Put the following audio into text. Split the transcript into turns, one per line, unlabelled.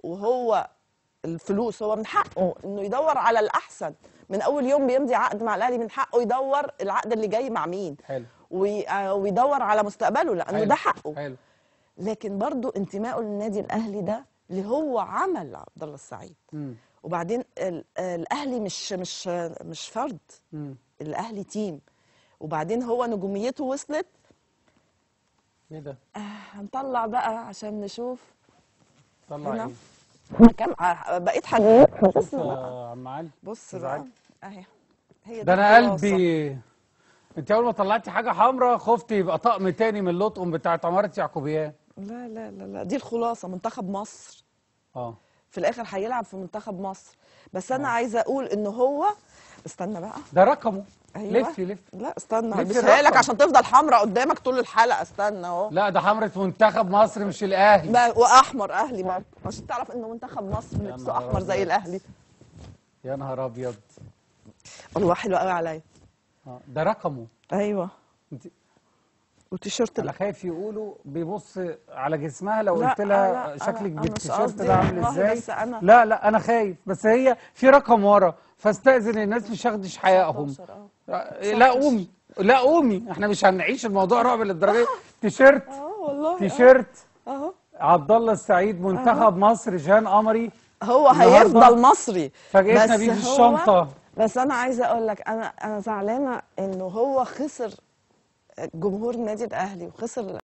وهو الفلوس هو من حقه انه يدور على الاحسن من اول يوم بيمضي عقد مع الاهلي من حقه يدور العقد اللي جاي مع مين
حلو
وي- آه، ويدور على مستقبله لانه
حلو.
ده حقه
حلو
لكن برضو انتمائه للنادي الاهلي ده اللي هو عمل عبد الله السعيد
مم.
وبعدين ال- الاهلي مش مش مش فرد
مم.
الاهلي تيم وبعدين هو نجوميته وصلت
ايه ده
آه، هنطلع بقى عشان نشوف
طلع
هنا.
ايه
احنا كام آه، بقيت حاجات
شوف
بص
يا
بقى
عم علي
بص
إزعاج.
بقى اهي هي دي
ده انا
الخلاصة.
قلبي انت اول ما طلعتي حاجه حمراء خفت يبقى طقم تاني من اللطقم بتاعت عماره يعقوبيان
لا لا لا لا دي الخلاصه منتخب مصر
اه
في الاخر هيلعب في منتخب مصر بس انا عايزه اقول ان هو استنى بقى
ده رقمه
ايوه
لفي لفي
لا استنى
لف
هلبسها لك
الرقم.
عشان تفضل حمراء قدامك طول الحلقه استنى اهو
لا ده حمرة منتخب مصر مش الاهلي
ما- واحمر اهلي برضه عشان تعرف انه منتخب مصر
يا
لبسه
نهار
احمر زي
أبيض.
الاهلي
يا نهار ابيض
الله حلو قوي عليا
آه، ده رقمه
ايوه
انت
والتيشيرت
انا خايف يقولوا بيبص على جسمها لو
لا،
قلت لها
لا، أنا-
شكلك
أنا مش
بالتيشيرت
قصدي
ده عامل
والله،
ازاي
بس أنا-
لا لا انا خايف بس هي في رقم ورا فاستاذن الناس مش ياخدش حقائهم
19 اه
لا قومي لا قومي احنا مش هنعيش الموضوع رعب للدرجه دي تيشيرت
اه والله
تيشيرت
اهو
عبد الله السعيد منتخب مصر جان قمري
هو
النهاردة
هيفضل مصري
فاجئتنا
بس
بيه
هو-
بالشنطه
بس انا عايزه اقول لك انا انا زعلانه انه هو خسر جمهور النادي الاهلي وخسر